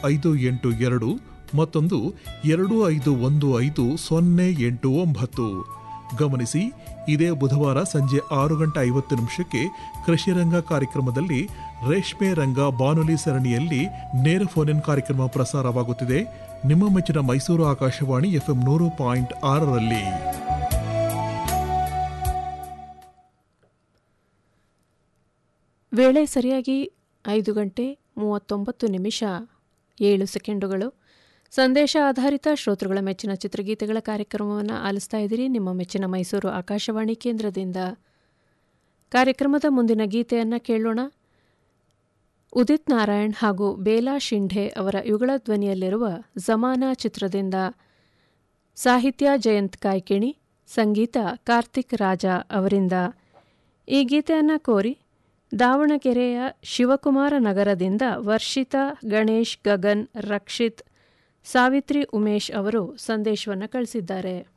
ಐದು ಎಂಟು ಎರಡು ಮತ್ತೊಂದು ಎರಡು ಐದು ಒಂದು ಐದು ಸೊನ್ನೆ ಎಂಟು ಒಂಬತ್ತು ಗಮನಿಸಿ ಇದೇ ಬುಧವಾರ ಸಂಜೆ ಆರು ಗಂಟೆ ಐವತ್ತು ನಿಮಿಷಕ್ಕೆ ಕೃಷಿರಂಗ ಕಾರ್ಯಕ್ರಮದಲ್ಲಿ ರೇಷ್ಮೆ ರಂಗ ಬಾನುಲಿ ಸರಣಿಯಲ್ಲಿ ನೇರ ಫೋನ್ ಇನ್ ಕಾರ್ಯಕ್ರಮ ಪ್ರಸಾರವಾಗುತ್ತಿದೆ ನಿಮ್ಮ ಮೆಚ್ಚಿನ ಮೈಸೂರು ಆಕಾಶವಾಣಿ ಎಫ್ಎಂ ನೂರು ಪಾಯಿಂಟ್ ಆರರಲ್ಲಿ ವೇಳೆ ಸರಿಯಾಗಿ ಐದು ಗಂಟೆ ಮೂವತ್ತೊಂಬತ್ತು ನಿಮಿಷ ಏಳು ಸೆಕೆಂಡುಗಳು ಸಂದೇಶ ಆಧಾರಿತ ಶ್ರೋತೃಗಳ ಮೆಚ್ಚಿನ ಚಿತ್ರಗೀತೆಗಳ ಕಾರ್ಯಕ್ರಮವನ್ನು ಆಲಿಸ್ತಾ ಇದ್ದೀರಿ ನಿಮ್ಮ ಮೆಚ್ಚಿನ ಮೈಸೂರು ಆಕಾಶವಾಣಿ ಕೇಂದ್ರದಿಂದ ಕಾರ್ಯಕ್ರಮದ ಮುಂದಿನ ಗೀತೆಯನ್ನು ಕೇಳೋಣ ಉದಿತ್ ನಾರಾಯಣ್ ಹಾಗೂ ಬೇಲಾ ಶಿಂಢೆ ಅವರ ಯುಗಳ ಧ್ವನಿಯಲ್ಲಿರುವ ಜಮಾನಾ ಚಿತ್ರದಿಂದ ಸಾಹಿತ್ಯ ಜಯಂತ್ ಕಾಯ್ಕಿಣಿ ಸಂಗೀತ ಕಾರ್ತಿಕ್ ರಾಜ ಅವರಿಂದ ಈ ಗೀತೆಯನ್ನು ಕೋರಿ ದಾವಣಗೆರೆಯ ಶಿವಕುಮಾರ ನಗರದಿಂದ ವರ್ಷಿತಾ ಗಣೇಶ್ ಗಗನ್ ರಕ್ಷಿತ್ ಸಾವಿತ್ರಿ ಉಮೇಶ್ ಅವರು ಸಂದೇಶವನ್ನು ಕಳಿಸಿದ್ದಾರೆ